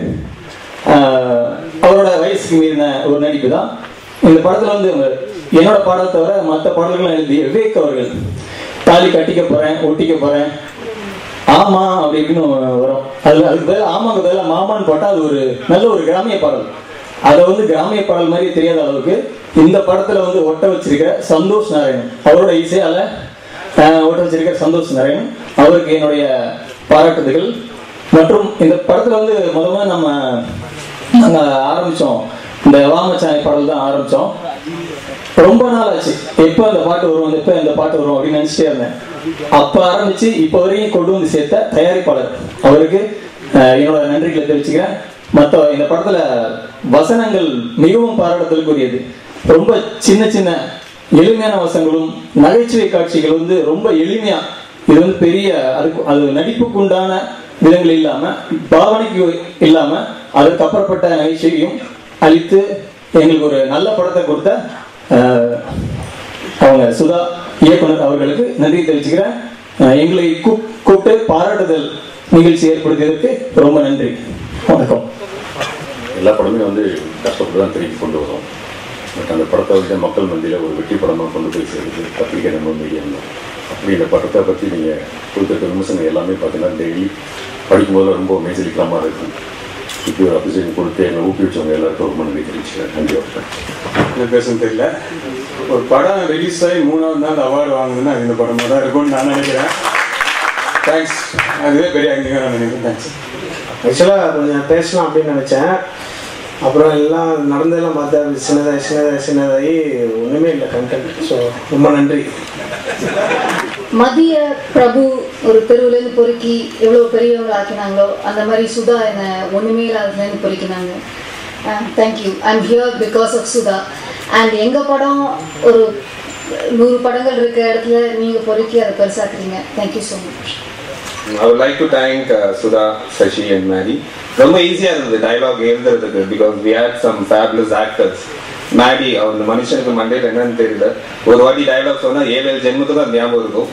ஆஹ் அவரோட வயசுக்கு மீறின ஒரு நடிப்பு தான் இந்த படத்துல வந்து என்னோட பாடல் தவிர மற்ற பாடல்கள் எழுதிய விவேக் அவர்கள் தாலி கட்டிக்க போறேன் ஒட்டிக்க போறேன் ஆமா அப்படி இப்படின்னு வரும் அதுல அதுக்கு பதிலா ஆமாக்கு பதிலா மாமான்னு போட்டா அது ஒரு நல்ல ஒரு கிராமிய பாடல் அதை வந்து கிராமிய பாடல் மாதிரி தெரியாத அளவுக்கு இந்த படத்துல வந்து ஒட்ட வச்சிருக்கிற சந்தோஷ் நாராயணன் அவரோட இசையால ஆஹ், ஒட்ட வச்சிருக்கிற சந்தோஷ் நாராயணன் அவருக்கு என்னுடைய பாராட்டுதல்கள் மற்றும் இந்த படத்துல வந்து முதல்ல நம்ம நாங்க ஆரம்பிச்சோம் இந்த வாமச்சாமி பாடல் தான் ஆரம்பிச்சோம் ரொம்ப நாள் ஆச்சு எப்போ அந்த பாட்டு வரும் எப்போ இந்த பாட்டு வரும் அப்படின்னு நினைச்சிட்டே இருந்தேன் அப்ப ஆரம்பிச்சு இப்போ வரையும் கொண்டு வந்து சேர்த்த தயாரிப்பாளர் அவருக்கு அஹ், என்னோட நன்றிகளை தெரிவிச்சுக்கிறேன் மற்ற இந்த படத்துல வசனங்கள் மிகவும் பாராட்டுதலுக்குரியது ரொம்ப சின்ன சின்ன எளிமையான வசனங்களும் நகைச்சுவை காட்சிகள் வந்து ரொம்ப எளிமையா இது வந்து பெரிய அதுக்கு அது நடிப்புக்கு உண்டான விதங்கள் இல்லாம பாவனைக்கு இல்லாம அதற்கு அப்புறப்பட்ட நகைச்சுவையும் அளித்து எங்களுக்கு ஒரு நல்ல படத்தை கொடுத்த அஹ், அவங்க சுதா இயக்குனர் அவர்களுக்கு நன்றி தெரிவிச்சுக்கிறேன் அஹ், எங்களை கூப்- கூப்பிட்டு பாராட்டுதல் நிகழ்ச்சி ஏற்படுத்தியதற்கு ரொம்ப நன்றி வணக்கம் எல்லா படமே வந்து கஷ்டப்பட்டு தான் திருப்பி கொண்டு வரோம் பட் அந்த படத்தை வந்து மக்கள் மத்தியில் ஒரு வெற்றி படமாக கொண்டு போய் சேர்ந்து பத்திரிகை நம்ம மீடியா தான் அப்படி இந்த படத்தை பற்றி நீங்கள் கொடுத்துருக்க விமர்சனம் எல்லாமே பார்த்தீங்கன்னா டெய்லி படிக்கும்போது ரொம்ப மெய்சிலிக்கிற மாதிரி இருக்கும் இப்படி ஒரு அப்ரிசியேஷன் கொடுத்து எங்களை ஊக்குவிச்சவங்க எல்லாருக்கும் ரொம்ப நன்றி தெரிவிச்சுக்கிறேன் நன்றி வணக்கம் என்ன பேசுன்னு தெரியல ஒரு படம் ரிலீஸ் ஆகி மூணாவது நாள் அவார்டு வாங்குதுன்னா அது இந்த படமாக தான் இருக்கும்னு நான் நினைக்கிறேன் தேங்க்ஸ் அதுவே பெரிய அங்கீகாரம் நான் நினைக்கிறேன் தேங்க்ஸ் ஆக்சுவலாக கொஞ்சம் பேசலாம் அப்படின்னு நினச்சேன் அப்புறம் எல்லாம் நடந்ததெல்லாம் பார்த்தா அது சின்னதாகி சின்னதாகி சின்னதாகி ஒன்றுமே இல்லை கண்டென்ட் ஸோ ரொம்ப நன்றி மதிய பிரபு ஒரு தெருவுலேருந்து பொறுக்கி எவ்வளோ பெரியவங்க ஆக்கினாங்களோ அந்த மாதிரி சுதா என்னை ஒன்றுமே இல்லாததுலேருந்து பொறுக்கினாங்க thank you I'm here because of Sudha and எங்கள் படம் ஒரு நூறு படங்கள் இருக்க இடத்துல நீங்கள் பொறுக்கி அதை பெருசாக்குறீங்க thank you so much I would like to thank uh, Sudha, Sashi and Maddie. ரொம்ப ஈஸியாக இருந்தது டைலாக் எழுதுறதுக்கு because we had some fabulous actors Maddy அந்த மனுஷனுக்கு மண்டையில் என்னன்னு தெரியல ஒரு வாட்டி டைலாக் சொன்னா ஏழு ஏழு ஜென்மத்துக்கு அது ஞாபகம் இருக்கும்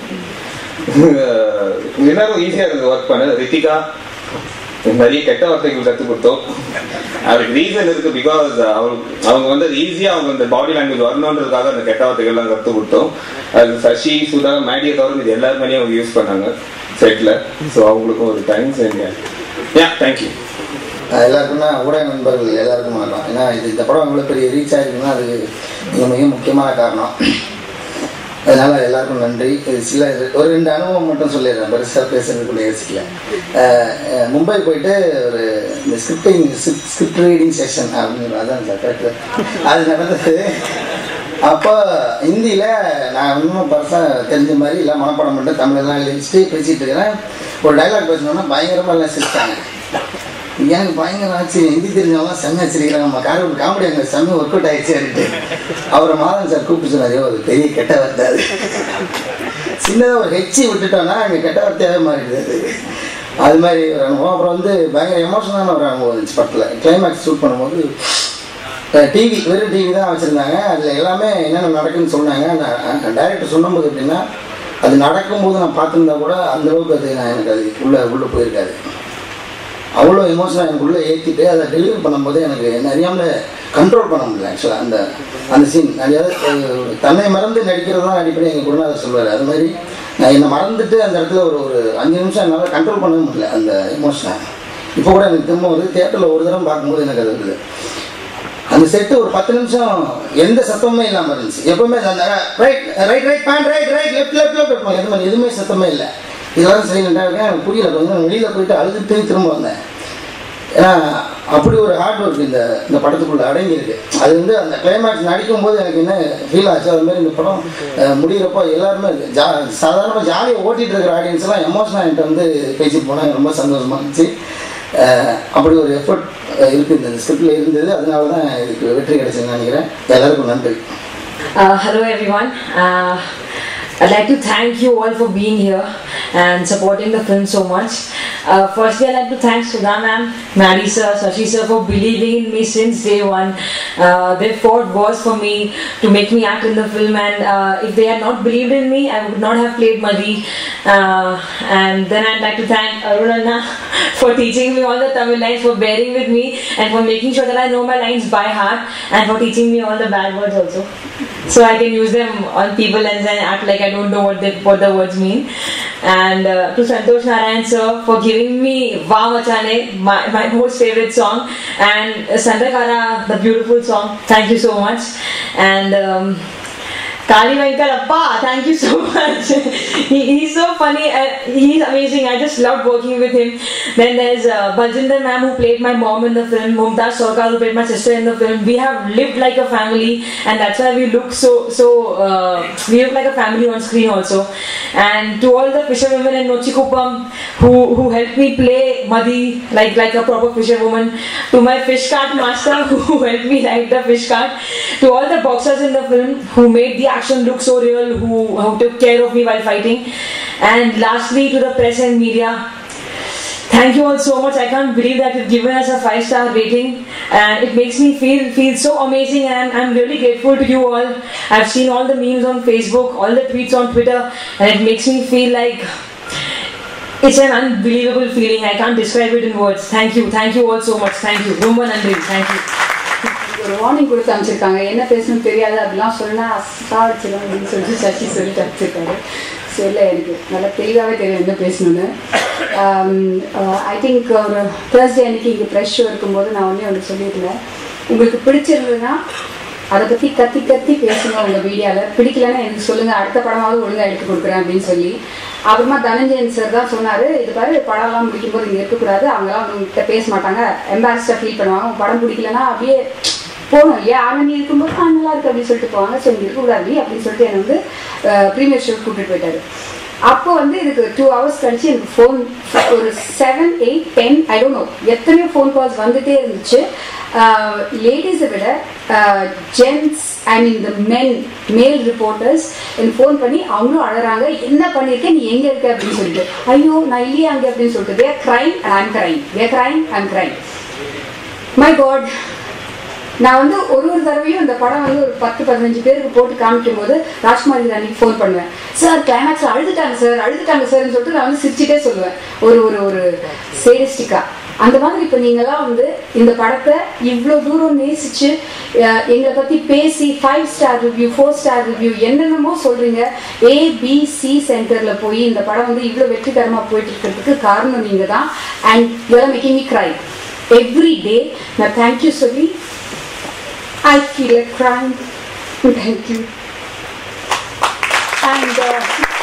எல்லாரும் ஈஸியாக இருந்தது ஒர்க் பண்ண ரித்திகா நிறைய கெட்ட வார்த்தைகள் கற்றுக் கொடுத்தோம் அதுக்கு ரீசன் இருக்கு பிகாஸ் அவங்க அவங்க வந்து ஈஸியாக அவங்க அந்த பாடி லாங்குவேஜ் வரணுன்றதுக்காக அந்த கெட்ட வார்த்தைகள்லாம் கற்றுக் கொடுத்தோம் அது சசி சுதா மேடியை தவிர இது எல்லார் மேலேயும் அவங்க யூஸ் பண்ணாங்க செட்டில் ஸோ அவங்களுக்கும் ஒரு தேங்க்ஸ் யா தேங்க்யூ எல்லாருக்கும்னா ஊடக நண்பர்கள் எல்லாருக்கும் வணக்கம் ஏன்னா இது இந்த படம் இவ்வளோ பெரிய ரீச் ஆயிருக்குன்னா அது மிக மிக முக்கியமான காரணம் அதனால எல்லாருக்கும் நன்றி இது சில ஒரு ரெண்டு அனுபவம் மட்டும் சொல்லிடுறேன் பெருசாக பேசுறதுக்குள்ள யோசிக்கல அஹ், அஹ், மும்பை போயிட்டு ஒரு இந்த ஸ்கிரிப்டிங் ஸ்கிரிப்ட் ரீடிங் செஷன் அப்படின்னு அதான் சார் கரெக்டு அது நடந்தது அப்போ ஹிந்தியில் நான் இன்னும் பர்சனாக தெரிஞ்ச மாதிரி எல்லாம் மனப்பாடம் பண்ணிட்டு தமிழெல்லாம் எழுதி வச்சுட்டு பேசிகிட்டு இருக்கிறேன் ஒரு டைலாக் பேசணுன்னா பயங்கரமாக எல்லாம் சிரிச்சாங்க எனக்கு பயங்கர ஆச்சு ஹிந்தி தெரிஞ்சவங்க செம்ம வச்சிருக்கிறாங்க நம்ம காரூர் காமெடி அங்கே செம்ம ஒர்க் அவுட் ஆயிடுச்சு அப்படின்ட்டு அவரை மாதன் சார் கூப்பிட்டு சொன்னாரு ஒரு பெரிய கெட்ட வார்த்தை அது சின்னதாக ஒரு ஹெச்சி விட்டுட்டோம்னா அங்கே கெட்ட வார்த்தையாகவே மாறிடுது அது அது மாதிரி ஒரு அனுபவம் அப்புறம் வந்து பயங்கர எமோஷனலான ஒரு அனுபவம் இருந்துச்சு படத்தில் கிளைமேக்ஸ் ஷூட் பண்ணும்போது டிவி வெறும் டிவி தான் வச்சுருந்தாங்க அதில் எல்லாமே என்னென்ன நடக்குன்னு சொன்னாங்க நான் டைரக்டர் சொன்னபோது எப்படின்னா அது நடக்கும்போது நான் பார்த்துருந்தா கூட அந்த அளவுக்கு அது நான் எனக்கு அது உள்ளே உள்ளே போயிருக்காது அவ்வளோ எமோஷனாக எனக்கு உள்ளே ஏற்றிட்டு அதை டெலிவரி பண்ணும்போது எனக்கு என்ன அறியாமல் கண்ட்ரோல் பண்ண முடியல ஆக்சுவலாக அந்த அந்த சீன் நிறையா தன்னை மறந்து நடிக்கிறது தான் அடிப்படை எங்கள் குருநாதர் சொல்வார் அது மாதிரி நான் என்னை மறந்துட்டு அந்த இடத்துல ஒரு ஒரு அஞ்சு நிமிஷம் என்னால் கண்ட்ரோல் பண்ணவே முடியல அந்த எமோஷனை இப்போ கூட எனக்கு திரும்ப வந்து தேட்டரில் ஒரு தடவை பார்க்கும்போது எனக்கு அது வருது அந்த செட்டு ஒரு பத்து நிமிஷம் எந்த சத்தமுமே இல்லாமல் இருந்துச்சு எப்பவுமே அந்த right right right band right right left left left இருப்பாங்க எதுவுமே எதுவுமே சத்தமே இல்லை இதெல்லாம் சைலண்டாக இருக்கேன் எனக்கு புரியல கொஞ்சம் வெளியில் போயிட்டு அழுதுட்டு திரும்ப வந்தேன் ஏன்னா அப்படி ஒரு ஹார்ட் ஒர்க் இந்த இந்த படத்துக்குள்ள அடங்கியிருக்கு அது வந்து அந்த கிளைமேக்ஸ் நடிக்கும் போது எனக்கு என்ன ஃபீல் ஆச்சு அது மாதிரி இந்த படம் அஹ், முடியிறப்போ எல்லாருமே ஜா சாதாரணமாக ஜாலியாக ஓட்டிகிட்டு இருக்கிற ஆடியன்ஸ் எல்லாம் எமோஷனாக என்கிட்ட வந்து பேசிட்டு போனாங்க ரொம்ப சந்தோஷமா இருந்துச்சு அஹ், அப்படி ஒரு எஃபர்ட் இருக்குது இந்த ஸ்கிரிப்டில் இருந்தது அதனால தான் இதுக்கு வெற்றி கிடைச்சதுன்னு நினைக்கிறேன் எல்லாருக்கும் நன்றி Uh, hello everyone. Uh, I'd like to thank you all for being here and supporting the film so much. Uh, firstly, I'd like to thank Sudha ma'am, Maddie sir, Sashi sir for believing in me since day one. Uh, they fought wars for me to make me act in the film, and uh, if they had not believed in me, I would not have played Madhi. Uh, and then I'd like to thank Arunana for teaching me all the Tamil lines, for bearing with me, and for making sure that I know my lines by heart, and for teaching me all the bad words also so I can use them on people and then act like I don't know what the, what the words mean. And uh, to Santosh Narayan sir for giving me Va Machane, my, my most favorite song, and Sandakara, the beautiful song. Thank you so much. And um, Kali Venkar Appa, thank you so much. he, he's so funny and he's amazing. I just loved working with him. Then there's uh, Baljinder ma'am who played my mom in the film, Mumtaz Sarkar who played my sister in the film. We have lived like a family and that's why we look so, so, uh, we look like a family on screen also. And to all the fisherwomen in Nochikupam who, who helped me play Madhi like, like a proper fisherwoman, to my fish cart master who helped me ride the fish cart, to all the boxers in the film who made the action look so real, who, who took care of me while fighting, and lastly to the press and media. Thank you all so much. I can't believe that you've given us a five star rating, and it makes me feel feel so amazing. And I'm really grateful to you all. I've seen all the memes on Facebook, all the tweets on Twitter, and it makes me feel like it's an unbelievable feeling. I can't describe it in words. Thank you, thank you all so much. Thank you, Rumba Nandri. Thank you. ஒரு வார்னிங் கொடுத்து அமைச்சிருக்காங்க என்ன பேசணும் தெரியாது அப்படிலாம் சொன்னா சாவடிச்சிடும் அப்படின்னு சொல்லிட்டு சச்சி சொல்லிட்டு அமைச்சிருக்காரு ஸோ இல்லை எனக்கு நல்லா தெளிவாகவே தெரியும் என்ன பேசணும்னு ஐ திங்க் ஒரு தேர்ஸ்டே அன்னைக்கு இங்கே ஃப்ரெஷ் ஷோ இருக்கும்போது நான் ஒன்றே ஒன்று சொல்லியிருந்தேன் உங்களுக்கு பிடிச்சிருந்ததுன்னா அதை பற்றி கத்தி கத்தி பேசுங்க உங்கள் மீடியாவில் பிடிக்கலன்னா எனக்கு சொல்லுங்கள் அடுத்த படமாவது ஒழுங்காக எடுத்து கொடுக்குறேன் அப்படின்னு சொல்லி அப்புறமா தனஞ்சயன் சார் தான் சொன்னார் இது பாரு படம்லாம் முடிக்கும்போது இங்கே இருக்கக்கூடாது அவங்களாம் உங்ககிட்ட பேச மாட்டாங்க எம்பாரஸ்டாக ஃபீல் பண்ணுவாங்க உங்க படம் பிடிக்கலன்னா அப்படியே போகணும் இல்லையா ஆனால் நீ இருக்கும்போது ஆ நல்லா இருக்கு அப்படின்னு சொல்லிட்டு போவாங்க ஸோ இங்கே இருக்கக்கூடாது அப்படின்னு சொல்லிட்டு என்னை வந்து ப்ரீமியர் ஷோ கூப்பிட்டு போயிட்டாரு அப்போ வந்து இதுக்கு டூ ஹவர்ஸ் கழிச்சு எனக்கு ஃபோன் ஒரு seven eight ten I don't know எத்தனையோ ஃபோன் கால்ஸ் வந்துட்டே இருந்துச்சு லேடிஸை விட ஜென்ட்ஸ் ஐ மீன் த மென் மேல் ரிப்போர்ட்டர்ஸ் எனக்கு ஃபோன் பண்ணி அவங்களும் அழறாங்க என்ன பண்ணியிருக்க நீ எங்கே இருக்க அப்படின்னு சொல்லிட்டு ஐயோ நான் இல்லையா அங்கே அப்படின்னு சொல்லிட்டு they're crying I'm crying they're crying I'm crying my God நான் வந்து ஒரு ஒரு தடவையும் இந்த படம் வந்து ஒரு பத்து பதினஞ்சு பேருக்கு போட்டு காமிக்கும் போது ராஜ்குமாரி ராணிக்கு ஃபோன் பண்ணுவேன் சார் கிளைமேக்ஸ் அழுதுட்டாங்க சார் அழுதுட்டாங்க சார்னு சொல்லிட்டு நான் வந்து சிரிச்சுட்டே சொல்லுவேன் ஒரு ஒரு ஒரு சேரிஸ்டிக்கா அந்த மாதிரி இப்போ நீங்களாம் வந்து இந்த படத்தை இவ்வளோ தூரம் நேசிச்சு அஹ், எங்களை பற்றி பேசி five star review four star review என்னென்னமோ சொல்றீங்க ஏ பி சி சென்டரில் போய் இந்த படம் வந்து இவ்வளோ வெற்றிகரமாக போயிட்டு இருக்கிறதுக்கு காரணம் நீங்கள் தான் and you're making me cry every day நான் தேங்க்யூ சொல்லி I feel like crying. Thank you. And uh,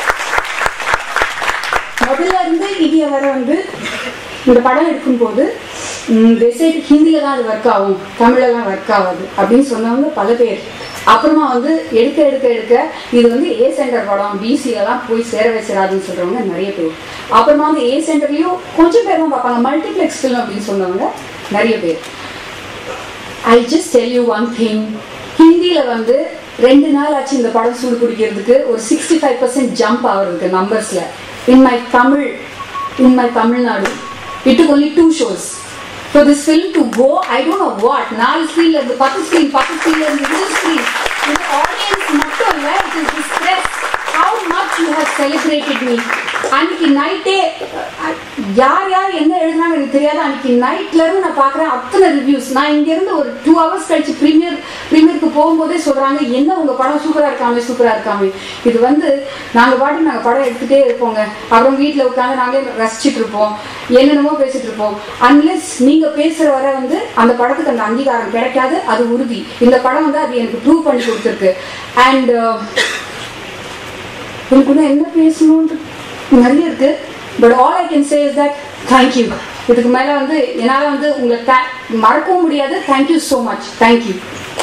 முதல்ல இருந்து இந்திய வர வந்து இந்த படம் எடுக்கும்போது வெசைட் ஹிந்தியில தான் அது ஒர்க் ஆகும் தமிழ்லலாம் ஒர்க் ஆகாது அப்படின்னு சொன்னவங்க பல பேர் அப்புறமா வந்து எடுக்க எடுக்க எடுக்க இது வந்து ஏ சென்டர் படம் பிசிலலாம் போய் சேர வச்சிடாதுன்னு சொல்றவங்க நிறைய பேர் அப்புறமா வந்து ஏ சென்டர்லயும் கொஞ்சம் பேர் தான் பார்ப்பாங்க மல்டிப்ளெக்ஸ் ஃபிலிம் அப்படின்னு சொன்னவங்க நிறைய பேர் I just tell you one thing ஹிந்தியில் வந்து ரெண்டு நாள் ஆச்சு இந்த படம் சூடு பிடிக்கிறதுக்கு ஒரு சிக்ஸ்டி ஃபைவ் பர்சன்ட் ஜம்ப் ஆகுறதுக்கு நம்பர்ஸில் in my Tamil in my Tamil Nadu it took only two shows for this film to go I don't know what நாலு ஸ்க்ரீன்ல இருந்து பத்து ஸ்க்ரீன் பத்து ஸ்க்ரீன்ல இருந்து இருபது ஸ்க்ரீன் இந்த ஆடியன்ஸ் மட்டும் இல்லை it is this stress how much you have celebrated me அன்னைக்கு நைட்டே யார் யார் என்ன எழுதுனாங்க எனக்கு தெரியாது அன்னைக்கு நைட்ல இருந்து நான் பார்க்குறேன் அத்தனை ரிவ்யூஸ் நான் இங்க இருந்து ஒரு டூ ஹவர்ஸ் கழிச்சு ப்ரீமியர் ப்ரீமியருக்கு போகும்போதே சொல்றாங்க என்ன உங்க படம் சூப்பரா இருக்காமே சூப்பரா இருக்காமே இது வந்து நாங்க பாட்டு நாங்க படம் எடுத்துட்டே இருப்போங்க அப்புறம் வீட்டில் உட்காந்து நாங்களே ரசிச்சுட்டு இருப்போம் என்னென்னமோ பேசிட்டு இருப்போம் அன்லெஸ் நீங்க பேசுற வரை வந்து அந்த படத்துக்கு அந்த அங்கீகாரம் கிடைக்காது அது உறுதி இந்த படம் வந்து அது எனக்கு ப்ரூவ் பண்ணி கொடுத்துருக்கு அண்ட் எனக்கு இன்னும் என்ன பேசணும்னு நிறைய இருக்கு but all I can say is that thank you இதுக்கு மேலே வந்து என்னால் வந்து உங்களை tha- மறக்கவும் முடியாது தேங்க்யூ ஸோ மச் தேங்க்யூ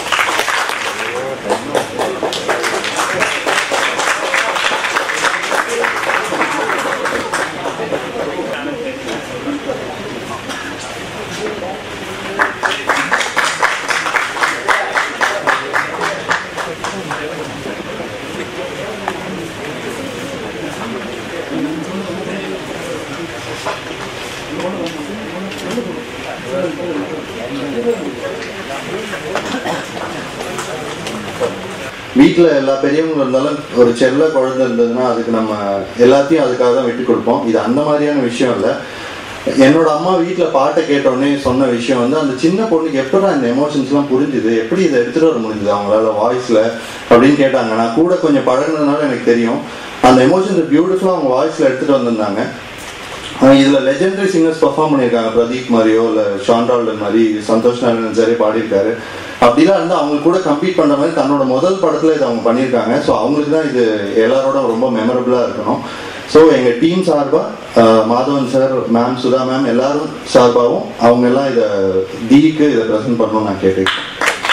வீட்டில் எல்லா பெரியவங்களும் இருந்தாலும் ஒரு செல்ல குழந்தை இருந்ததுன்னா அதுக்கு நம்ம எல்லாத்தையும் அதுக்காக தான் விட்டு கொடுப்போம் இது அந்த மாதிரியான விஷயம் இல்லை என்னோட அம்மா வீட்டில் பாட்டை கேட்டோடனே சொன்ன விஷயம் வந்து அந்த சின்ன பொண்ணுக்கு எப்படி இந்த எமோஷன்ஸ்லாம் புரிஞ்சுது எப்படி இதை எடுத்துகிட்டு வர முடிஞ்சுது அவங்களால வாய்ஸில் அப்படின்னு கேட்டாங்க நான் கூட கொஞ்சம் பழகுனதுனால எனக்கு தெரியும் அந்த எமோஷன்ஸ் பியூட்டிஃபுல்லாக அவங்க வாய்ஸில் எடுத்துகிட்டு வந்திருந்தாங்க ஆஹ் இதுல லெஜெண்டரி சிங்கர்ஸ் பெர்ஃபார்ம் பண்ணியிருக்காங்க பிரதீப் மாதிரியோ இல்ல ஷாண்டால்டன் மாதிரி சந்தோஷ் நாராயணன் சரி பாடியிருக்காரு அப்படிலாம் இருந்து அவங்க கூட கம்பீட் பண்ற மாதிரி தன்னோட முதல் படத்துல இது அவங்க பண்ணியிருக்காங்க ஸோ அவங்களுக்கு தான் இது எல்லாரோட ரொம்ப மெமரபிளா இருக்கணும் ஸோ எங்க டீம் சார்பா ஆஹ் Madhavan sir ma'am Sudha ma'am எல்லாரும் சார்பாகவும் அவங்க எல்லாம் இதை தீக்கு இதை ப்ரெசென்ட் பண்ணணும்னு நான் கேட்டுக்கிறேன்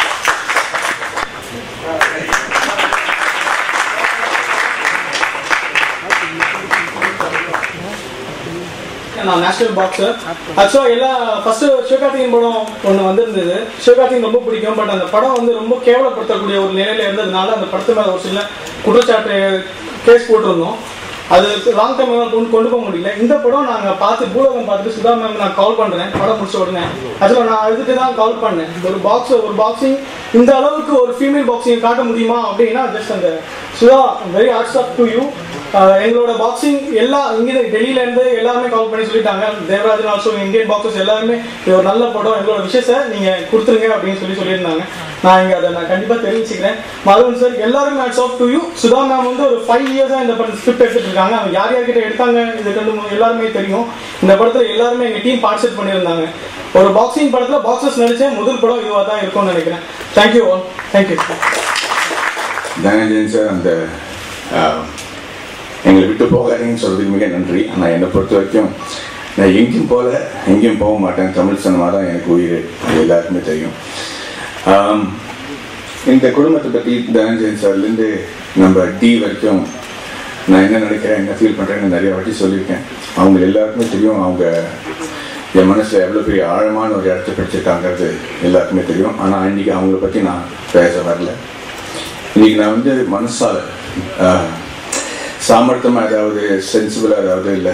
நான் நேஷனல் பாக்ஸர் ஆக்சுவலாக எல்லா ஃபர்ஸ்ட் சிவகார்த்திகேயன் படம் ஒன்று வந்திருந்தது சிவகார்த்திகேயன் ரொம்ப பிடிக்கும் பட் அந்த படம் வந்து ரொம்ப கேவலப்படுத்தக்கூடிய ஒரு நிலையில இருந்ததுனால அந்த படத்து மேலே ஒரு சில குற்றச்சாட்டு கேஸ் போட்டிருந்தோம் அது லாங் டைம் கொண்டு கொண்டு போக முடியல இந்த படம் நாங்கள் பார்த்து பூலகம் பார்த்துட்டு சுதா மேம் நான் கால் பண்ணுறேன் படம் முடிச்ச உடனே ஆக்சுவலாக நான் அதுக்கு தான் கால் பண்ணேன் ஒரு பாக்ஸ் ஒரு பாக்ஸிங் இந்த அளவுக்கு ஒரு ஃபீமேல் பாக்ஸிங் காட்ட முடியுமா அப்படின்னா ஜஸ்ட் அந்த Sudha very hats off to you எங்களோட பாக்ஸிங் எல்லா இங்கே டெல்லியில இருந்து எல்லாருமே கால் பண்ணி சொல்லிட்டாங்க தேவராஜன் ஆல்சோ இந்தியன் பாக்ஸஸ் எல்லாருமே இது ஒரு நல்ல படம் எங்களோட விஷயத்தை நீங்க கொடுத்துருங்க அப்படின்னு சொல்லி சொல்லியிருந்தாங்க நான் இங்க அதை நான் கண்டிப்பா தெரிவிச்சுக்கிறேன் மாதவன் சார் எல்லாருமே hats off to you Sudha ma'am வந்து ஒரு ஃபைவ் இயர்ஸா இந்த படம் ஸ்கிரிப்ட் எடுத்துட்டு இருக்காங்க அவங்க யார் யார்கிட்ட எடுத்தாங்க இது ரெண்டு மூணு எல்லாருமே தெரியும் இந்த படத்துல எல்லாருமே எங்க டீம் பார்ட்டிசிபேட் பண்ணியிருந்தாங்க ஒரு பாக்ஸிங் படத்துல பாக்ஸஸ் நடிச்ச முதல் படம் இதுவாக தான் இருக்கும்னு நினைக்கிறேன் thank you all thank you Dhananjayan sir அந்த ஆஹ், எங்களை விட்டு போகாதீங்கன்னு சொல்றதுக்கு மிக நன்றி ஆனால் என்னை பொறுத்த வரைக்கும் நான் எங்கேயும் போகல எங்கேயும் போக மாட்டேன் தமிழ் சினிமா தான் எனக்கு உயிர் அது எல்லாருக்குமே தெரியும் ஆம், இந்த குடும்பத்தை பற்றி தனஞ்சயன் சார்லேருந்து நம்ம டி வரைக்கும் நான் என்ன நினைக்கிறேன் என்ன ஃபீல் பண்ணுறேன்னு நிறைய வாட்டி சொல்லியிருக்கேன் அவங்க எல்லாருக்குமே தெரியும் அவங்க என் மனசில் எவ்வளோ பெரிய ஆழமான ஒரு இடத்த பிடிச்சிருக்காங்கிறது எல்லாருக்குமே தெரியும் ஆனால் இன்னைக்கு அவங்கள பற்றி நான் பேச வரல இன்னைக்கு நான் வந்து மனசால ஆஹ், சாமர்த்தியமா ஏதாவது சென்சிபிளாக ஏதாவது இல்லை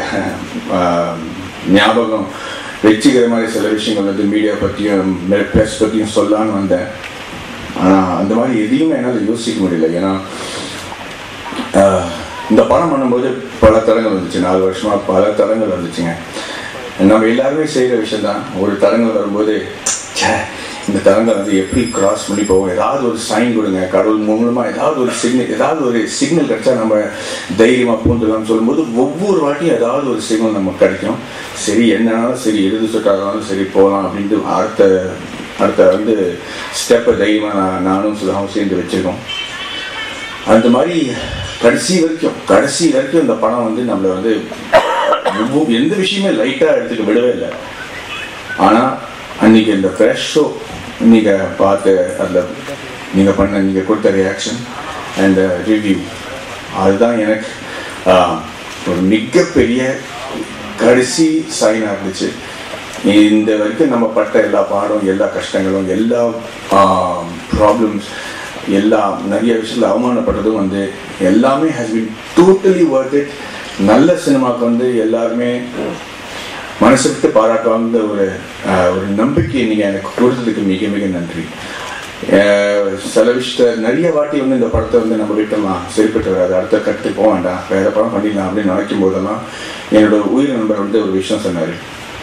ஞாபகம் வச்சுக்கிற மாதிரி சில விஷயங்கள் வந்து மீடியா பற்றியும் ப்ரெஸ் பற்றியும் சொல்லலான்னு வந்தேன் ஆனால் அந்த மாதிரி எதையுமே என்னால் யோசிக்க முடியல ஏன்னா ஆஹ், இந்த படம் பண்ணும்போது பல தடங்கள் வந்துச்சு நாலு வருஷமா பல தடங்கள் வந்துச்சுங்க நம்ம எல்லாருமே செய்கிற விஷயம்தான் ஒரு தடங்கள் வரும்போது ச்சே இந்த தடங்கள் வந்து எப்படி கிராஸ் பண்ணி போவோம் ஏதாவது ஒரு சைன் கொடுங்க கடவுள் மூலமாக ஏதாவது ஒரு சிக்னல் ஏதாவது ஒரு சிக்னல் கிடைச்சா நம்ம தைரியமாக பூந்துக்கலாம்னு சொல்லும்போது ஒவ்வொரு வாட்டியும் ஏதாவது ஒரு சிக்னல் நமக்கு கிடைக்கும் சரி என்னன்னாலும் சரி இறுதி சுற்றாலும் சரி போகலாம் அப்படின்ட்டு அடுத்த அடுத்த வந்து ஸ்டெப்பை தைரியமாக நான் நானும் சுதாவும் சேர்ந்து வச்சிருக்கோம் அந்த மாதிரி கடைசி வரைக்கும் கடைசி வரைக்கும் இந்த படம் வந்து நம்மளை வந்து ஒவ்வொரு- எந்த விஷயமே லைட்டாக எடுத்துக்க விடவே இல்லை ஆனால் அன்னைக்கு இந்த ஃப்ரெஷ் ஷோ நீங்கள் பார்த்து அதில் நீங்கள் பண்ண நீங்கள் கொடுத்த ரியாக்ஷன் அண்ட் ரிவ்யூ அதுதான் எனக்கு ஆஹ், ஒரு மிகப்பெரிய கடைசி சைனாக இருந்துச்சு இந்த வரைக்கும் நம்ம பட்ட எல்லா பாடம் எல்லா கஷ்டங்களும் எல்லா ப்ராப்ளம்ஸ் எல்லா நிறைய விஷயத்தில் அவமானப்படுறதும் வந்து எல்லாமே has been totally worth it நல்ல சினிமாக்கு வந்து எல்லாருமே மனசு விட்டு பாராட்டுவாங்க ஒரு ஆஹ், ஒரு நம்பிக்கை நீங்கள் எனக்கு கொடுத்ததுக்கு மிக மிக நன்றி ஆஹ், சில விஷயத்த நிறைய வாட்டி வந்து இந்த படத்தை வந்து நம்ம விட்டோம்லாம் சரிப்பட்டு வராது அடுத்த கட்டுக்கு போக வேண்டாம் வேற படம் பண்ணிடலாம் அப்படின்னு நினைக்கும் போதெல்லாம் என்னோட உயிர் நண்பர் வந்து ஒரு விஷயம் சொன்னார்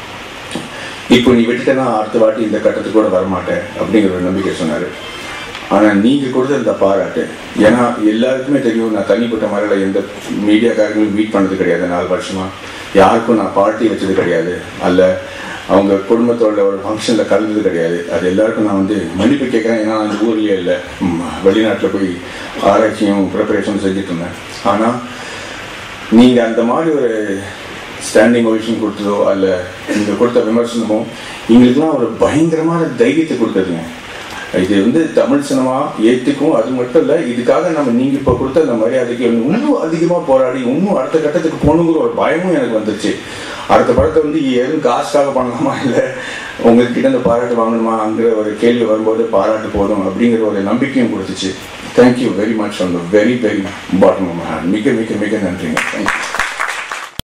இப்போ நீ விட்டுட்டேன்னா அடுத்த வாட்டி இந்த கட்டத்துக்கு கூட வரமாட்டேன் அப்படிங்கிற ஒரு நம்பிக்கை சொன்னார் ஆனால் நீங்கள் கொடுத்த இந்த பாராட்டு ஏன்னா எல்லாருக்குமே தெரியும் நான் தனிப்பட்ட முறையில் எந்த மீடியாக்காரங்களும் மீட் பண்ணது கிடையாது நாலு வருஷமா யாருக்கும் நான் பார்ட்டி வச்சது கிடையாது அல்ல அவங்க குடும்பத்தோட ஒரு ஃபங்க்ஷனில் கலந்தது கிடையாது அது எல்லாருக்கும் நான் வந்து மன்னிப்பு கேட்குறேன் ஏன்னா நான் இந்த ஊர்லேயே இல்லை வெளிநாட்டில் போய் ஆராய்ச்சியும் ப்ரிப்பரேஷன் செஞ்சுட்டு இருந்தேன் ஆனால் நீங்கள் அந்த மாதிரி ஒரு ஸ்டாண்டிங் ஒவிஷன் கொடுத்ததோ அல்ல நீங்கள் கொடுத்த விமர்சனமோ எங்களுக்குலாம் ஒரு பயங்கரமான தைரியத்தை கொடுத்ததுங்க இது வந்து தமிழ் சினிமா ஏற்றுக்கும் அது மட்டும் இல்லை இதுக்காக நம்ம நீங்கள் இப்போ கொடுத்த அந்த மரியாதைக்கு இன்னும் அதிகமாக போராடி இன்னும் அடுத்த கட்டத்துக்கு போகணுங்கிற ஒரு பயமும் எனக்கு வந்துருச்சு அடுத்த படத்தை வந்து எதுவும் காசுக்காக பண்ணலாமா இல்லை உங்ககிட்ட இந்த பாராட்டு வாங்கணுமாங்கிற ஒரு கேள்வி வரும்போது பாராட்டு போதும் அப்படிங்கிற ஒரு நம்பிக்கையும் கொடுத்துச்சு thank you very much on the very very bottom மிக மிக மிக நன்றிங்க தேங்க்யூ